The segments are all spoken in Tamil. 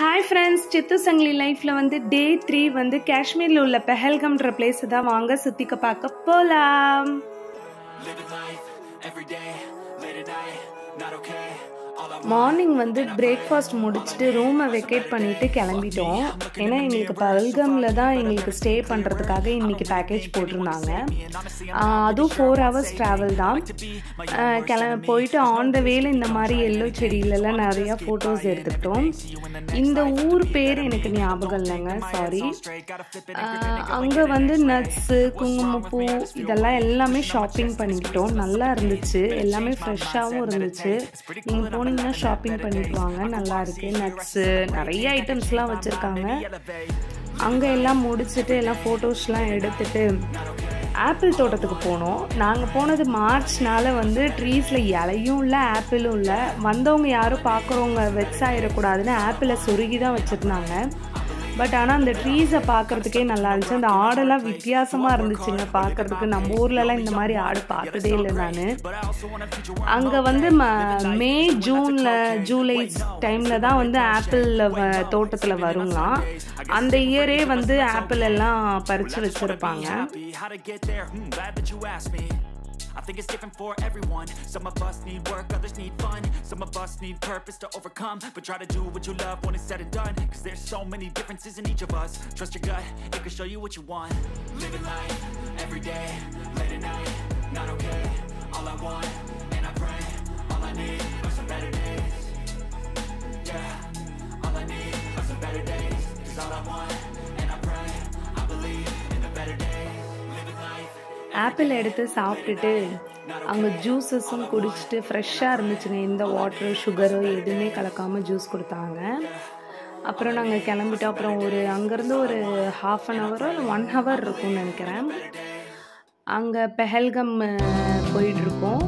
ஹாய் ஃப்ரெண்ட்ஸ் சித்து சங்கிலி லைஃப்பில் வந்து டே த்ரீ வந்து காஷ்மீரில் உள்ள பெஹல்கம்ன்ற பிளேஸ் தான் வாங்க சுற்றிக்க பார்க்க போகலாம் Living life every day, late at night, not okay. All I morning வந்து பிரேக்ஃபாஸ்ட் முடிச்சுட்டு ரூமை வெக்கேட் பண்ணிட்டு கிளம்பிட்டோம் ஏன்னா எங்களுக்கு பல்கமில் தான் எங்களுக்கு ஸ்டே பண்ணுறதுக்காக இன்னைக்கு பேக்கேஜ் போட்டிருந்தாங்க ஆஹ் அதுவும் ஃபோர் ஹவர்ஸ் ட்ராவல் தான் ஆஹ் கிளம்ப போயிட்டு ஆன் த வேல இந்த மாதிரி எல்லோ செடியிலலாம் நிறையா ஃபோட்டோஸ் எடுத்துக்கிட்டோம் இந்த ஊர் பேர் எனக்கு ஞாபகம் இல்லைங்க சாரி அங்கே வந்து நட்ஸு குங்குமப்பூ இதெல்லாம் எல்லாமே ஷாப்பிங் பண்ணிக்கிட்டோம் நல்லா இருந்துச்சு எல்லாமே ஃப்ரெஷ்ஷாகவும் இருந்துச்சு நீங்கள் போனீங்கன்னா ஷாப்பிங் பண்ணிட்டு வாங்க நல்லா இருக்கு நட்ஸு நிறைய ஐட்டம்ஸ்லாம் வச்சுருக்காங்க அங்கே எல்லாம் முடிச்சுட்டு எல்லாம் ஃபோட்டோஸ்லாம் எடுத்துட்டு ஆப்பிள் தோட்டத்துக்கு போனோம் நாங்கள் போனது மார்ச்னால வந்து ட்ரீஸில் இலையும் இல்லை ஆப்பிளும் இல்லை வந்தவங்க யாரும் பார்க்குறவங்க வெக்ஸ் ஆகிடக்கூடாதுன்னு ஆப்பிளை சொருகி தான் வச்சுருந்தாங்க பட் ஆனால் அந்த ட்ரீஸை பார்க்குறதுக்கே நல்லா இருந்துச்சு அந்த ஆடெல்லாம் வித்தியாசமாக இருந்துச்சுங்க பார்க்குறதுக்கு நம்ம ஊர்லலாம் இந்த மாதிரி ஆடு பார்த்ததே இல்லை நான் அங்கே வந்து ம மே ஜூனில் ஜூலை டைமில் தான் வந்து ஆப்பிள் தோட்டத்தில் வருங்களாம் அந்த இயரே வந்து ஆப்பிள் எல்லாம் பறித்து வச்சுருப்பாங்க happy. How to get there? Hmm, glad that you asked me. I think it's different for everyone. Some of us need work, others need fun. Some of us need purpose to overcome. But try to do what you love when it's said and done. Cause there's so many differences in each of us. Trust your gut, it can show you what you want. Living life every day, late at night, not okay. All I want, and I pray, all I need are some better days. Yeah, all I need are some better days. Cause all I want, and I pray, I believe in the better days. Living life. Apple எடுத்து சாப்பிட்டுட்டு அங்கே ஜூஸஸும் குடிச்சிட்டு ஃப்ரெஷ்ஷாக இருந்துச்சுங்க எந்த வாட்டரு சுகரோ எதுவுமே கலக்காமல் ஜூஸ் கொடுத்தாங்க அப்புறம் நாங்கள் கிளம்பிட்டோம் அப்புறம் ஒரு அங்கேருந்து ஒரு ஹாஃப் அன் ஹவரோ இல்லை ஒன் ஹவர் இருக்கும்னு நினைக்கிறேன் அங்கே பெஹல்கம் போயிட்டுருக்கோம்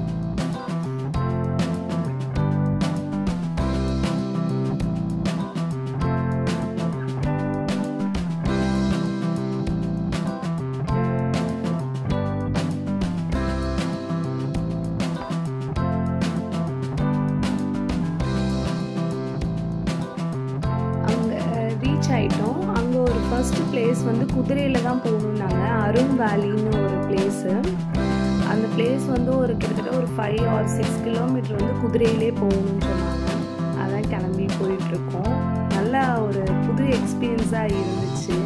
அங்கே ரீச் ஆயிட்டோம் அங்கே ஒரு ஃபர்ஸ்ட் பிளேஸ் வந்து குதிரையில் தான் போகணுன்னாங்க அருண் வேலின்னு ஒரு பிளேஸு அந்த பிளேஸ் வந்து ஒரு கிட்டத்தட்ட ஒரு ஃபைவ் ஆர் சிக்ஸ் கிலோமீட்டர் வந்து குதிரையிலே போகணும்னு சொன்னாங்க அதான் கிளம்பி போயிட்டுருக்கோம் நல்ல ஒரு புது எக்ஸ்பீரியன்ஸாக இருந்துச்சு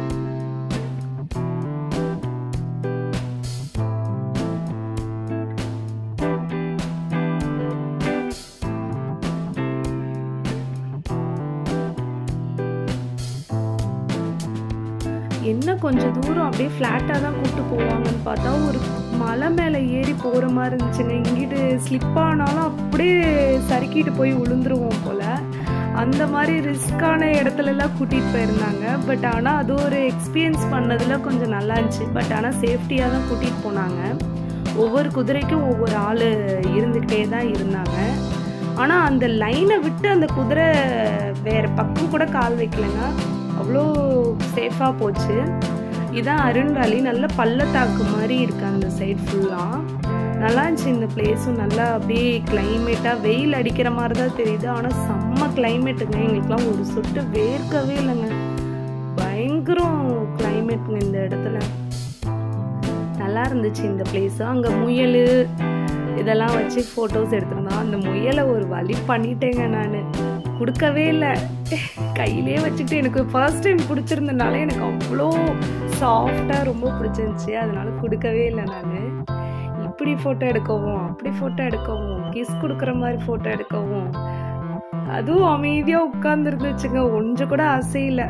என்ன கொஞ்சம் தூரம் அப்படியே ஃப்ளாட்டாக தான் கூப்பிட்டு போவாங்கன்னு பார்த்தா ஒரு மலை மேலே ஏறி போகிற மாதிரி இருந்துச்சுங்க இங்கிட்டு ஸ்லிப் ஆனாலும் அப்படியே சறுக்கிட்டு போய் விழுந்துருவோம் போல் அந்த மாதிரி ரிஸ்க்கான இடத்துலலாம் கூட்டிகிட்டு போயிருந்தாங்க பட் ஆனால் அது ஒரு எக்ஸ்பீரியன்ஸ் பண்ணதில் கொஞ்சம் நல்லா இருந்துச்சு பட் ஆனால் சேஃப்டியாக தான் கூட்டிகிட்டு போனாங்க ஒவ்வொரு குதிரைக்கும் ஒவ்வொரு ஆள் இருந்துக்கிட்டே தான் இருந்தாங்க ஆனால் அந்த லைனை விட்டு அந்த குதிரை வேறு பக்கம் கூட கால் வைக்கலைங்க அவ்வளோ சேஃபாக போச்சு இதான் அருண் வேலி நல்ல பள்ளத்தாக்கு மாதிரி இருக்கு அந்த சைட் ஃபுல்லாக நல்லா இருந்துச்சு இந்த பிளேஸும் நல்லா அப்படியே கிளைமேட்டாக வெயில் அடிக்கிற மாதிரி தான் தெரியுது ஆனால் செம்ம கிளைமேட்டுங்க எங்களுக்குலாம் ஒரு சொட்டு வேர்க்கவே இல்லைங்க பயங்கரம் கிளைமேட்டுங்க இந்த இடத்துல நல்லா இருந்துச்சு இந்த பிளேஸ் அங்கே முயல் இதெல்லாம் வச்சு ஃபோட்டோஸ் எடுத்திருந்தோம் அந்த முயலை ஒரு வழி பண்ணிட்டேங்க நான் கொடுக்கவே இல்லை கையிலே வச்சுக்கிட்டு எனக்கு ஃபர்ஸ்ட் டைம் பிடிச்சிருந்தனால எனக்கு அவ்வளோ சாஃப்டாக ரொம்ப பிடிச்சிருந்துச்சி அதனால கொடுக்கவே இல்லை நான் இப்படி ஃபோட்டோ எடுக்கவும் அப்படி ஃபோட்டோ எடுக்கவும் கிஸ் கொடுக்குற மாதிரி ஃபோட்டோ எடுக்கவும் அதுவும் அமைதியாக உட்காந்துருந்துச்சுங்க கொஞ்சம் கூட அசையில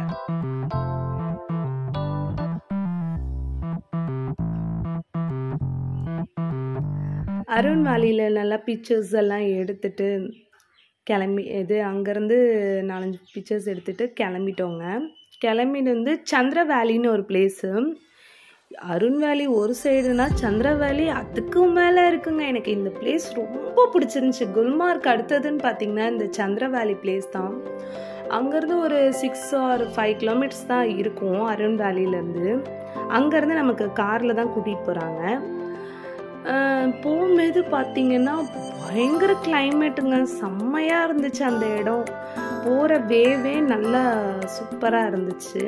அருண் வேலியில் நல்லா பிக்சர்ஸ் எல்லாம் எடுத்துட்டு கிளம்பி இது அங்கேருந்து நாலஞ்சு பிக்சர்ஸ் எடுத்துகிட்டு கிளம்பிட்டோங்க கிளம்பிட்டு வந்து சந்திர வேலின்னு ஒரு பிளேஸு அருண் வேலி ஒரு சைடுனா சந்திர வேலி அதுக்கும் மேலே இருக்குங்க எனக்கு இந்த பிளேஸ் ரொம்ப பிடிச்சிருந்துச்சி குல்மார்க் அடுத்ததுன்னு பார்த்தீங்கன்னா இந்த சந்திர வேலி பிளேஸ் தான் அங்கேருந்து ஒரு சிக்ஸ் ஆர் ஃபைவ் கிலோமீட்டர்ஸ் தான் இருக்கும் அருண் வேலியிலேருந்து அங்கேருந்து நமக்கு காரில் தான் கூட்டிகிட்டு போகிறாங்க போகும்போது பார்த்தீங்கன்னா பயங்கர கிளைமேட்டுங்க செம்மையாக இருந்துச்சு அந்த இடம் போகிற வேவே நல்லா சூப்பராக இருந்துச்சு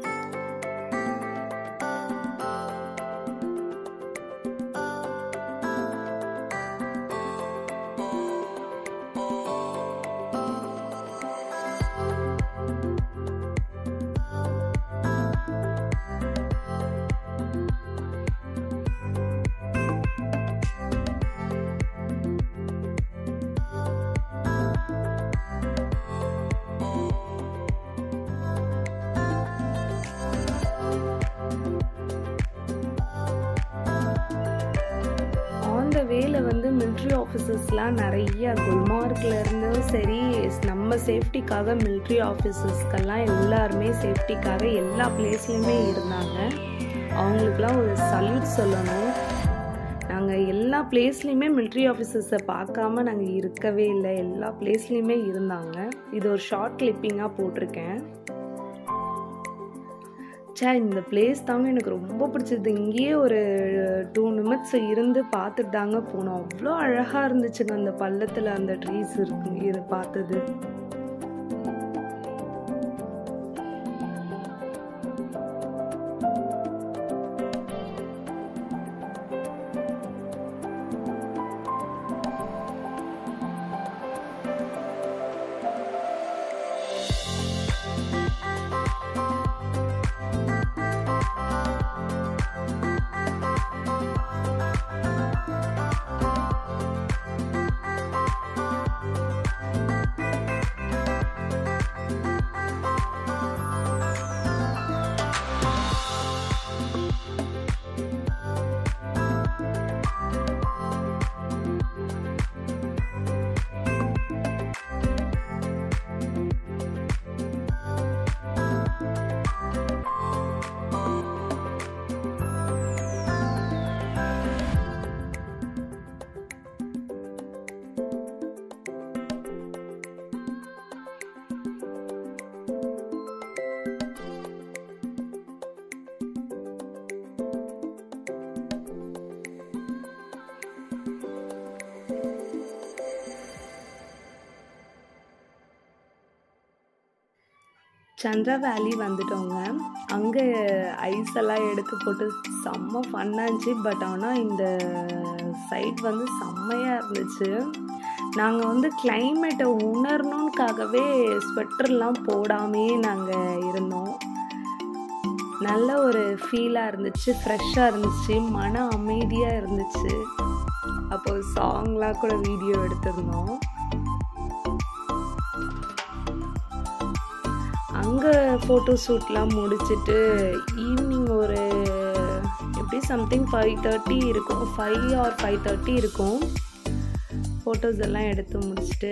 ஆன் த வேல வந்து மிலிட்ரி ஆஃபீஸர்ஸ்லாம் நிறைய குல்மார்க்ல இருந்தும் சரி நம்ம சேஃப்டிக்காக மிலிட்ரி ஆஃபீஸர்ஸ்க்கெல்லாம் எல்லாருமே சேஃப்டிக்காக எல்லா பிளேஸ்லையுமே இருந்தாங்க அவங்களுக்குலாம் ஒரு சல்யூட் சொல்லணும் நாங்கள் எல்லா பிளேஸ்லையுமே மிலிட்ரி ஆஃபீஸர்ஸை பார்க்காம நாங்கள் இருக்கவே இல்லை எல்லா பிளேஸ்லையுமே இருந்தாங்க இது ஒரு ஷார்ட் கிளிப்பிங்காக போட்டிருக்கேன் சே இந்த பிளேஸ் தாங்க எனக்கு ரொம்ப பிடிச்சது இங்கேயே ஒரு டூ நிமிட்ஸ் இருந்து பார்த்துட்டு தாங்க போனோம் அவ்வளோ அழகாக இருந்துச்சுங்க அந்த பள்ளத்தில் அந்த ட்ரீஸ் இருக்கு இது பார்த்தது சந்திரா வேலி வந்துட்டோங்க அங்கே ஐஸ் எல்லாம் எடுத்து போட்டு செம்ம ஃபன்னாக இருந்துச்சு பட் ஆனால் இந்த சைட் வந்து செம்மையாக இருந்துச்சு நாங்கள் வந்து கிளைமேட்டை உணரணுன்னுக்காகவே ஸ்வெட்டர்லாம் போடாமே நாங்கள் இருந்தோம் நல்ல ஒரு ஃபீலாக இருந்துச்சு ஃப்ரெஷ்ஷாக இருந்துச்சு மன அமைதியாக இருந்துச்சு அப்போ சாங்லாம் கூட வீடியோ எடுத்திருந்தோம் அங்கே ஃபோட்டோ ஷூட்லாம் முடிச்சுட்டு ஈவினிங் ஒரு எப்படி சம்திங் ஃபைவ் தேர்ட்டி இருக்கும் ஃபைவ் ஆர் ஃபைவ் தேர்ட்டி இருக்கும் ஃபோட்டோஸ் எல்லாம் எடுத்து முடிச்சுட்டு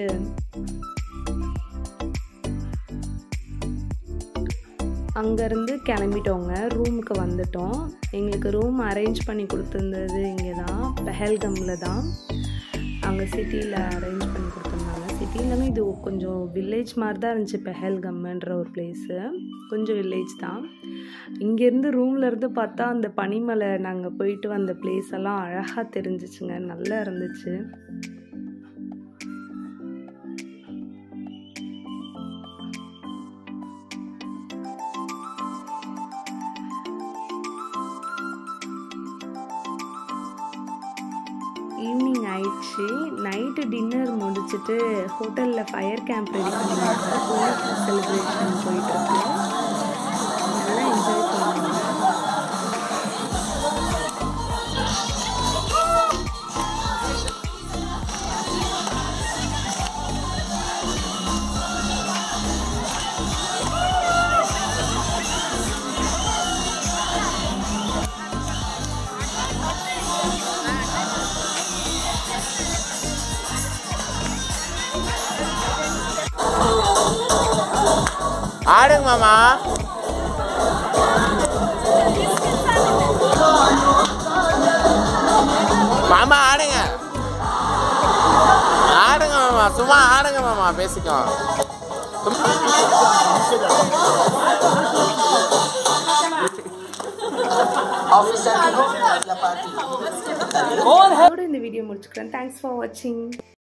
அங்கேருந்து கிளம்பிட்டோங்க ரூமுக்கு வந்துட்டோம் எங்களுக்கு ரூம் அரேஞ்ச் பண்ணி கொடுத்துருந்தது இங்கே தான் பெஹல்கமில் தான் அங்கே சிட்டியில் அரேஞ்ச் பண்ணி கொடுத்துருந்தாங்க சிட்டிலமே இது கொஞ்சம் வில்லேஜ் மாதிரி தான் இருந்துச்சு பெஹல்கம்ன்ற ஒரு பிளேஸு கொஞ்சம் வில்லேஜ் தான் இங்கேருந்து ரூமில் இருந்து பார்த்தா அந்த பனிமலை நாங்கள் போயிட்டு வந்த பிளேஸ் எல்லாம் அழகாக தெரிஞ்சிச்சுங்க நல்லா இருந்துச்சு ஈவினிங் ஆயிடுச்சு நைட்டு டின்னர் முடிச்சுட்டு ஹோட்டலில் ஃபயர் கேம்ப் ரெடி பண்ணியிருக்காங்க ஹோலி செலிப்ரேஷன் போயிட்டுருக்கு நல்லா என்ஜாய் பண்ணுவாங்க ஆடுங்க மாமா மாமா ஆடுங்க ஆடுங்க மாமா சும்மா ஆடுங்க மாமா பேசிக்கோ அதோட இந்த வீடியோ முடிச்சுக்கிறேன் தேங்க்ஸ் ஃபார் வாட்சிங்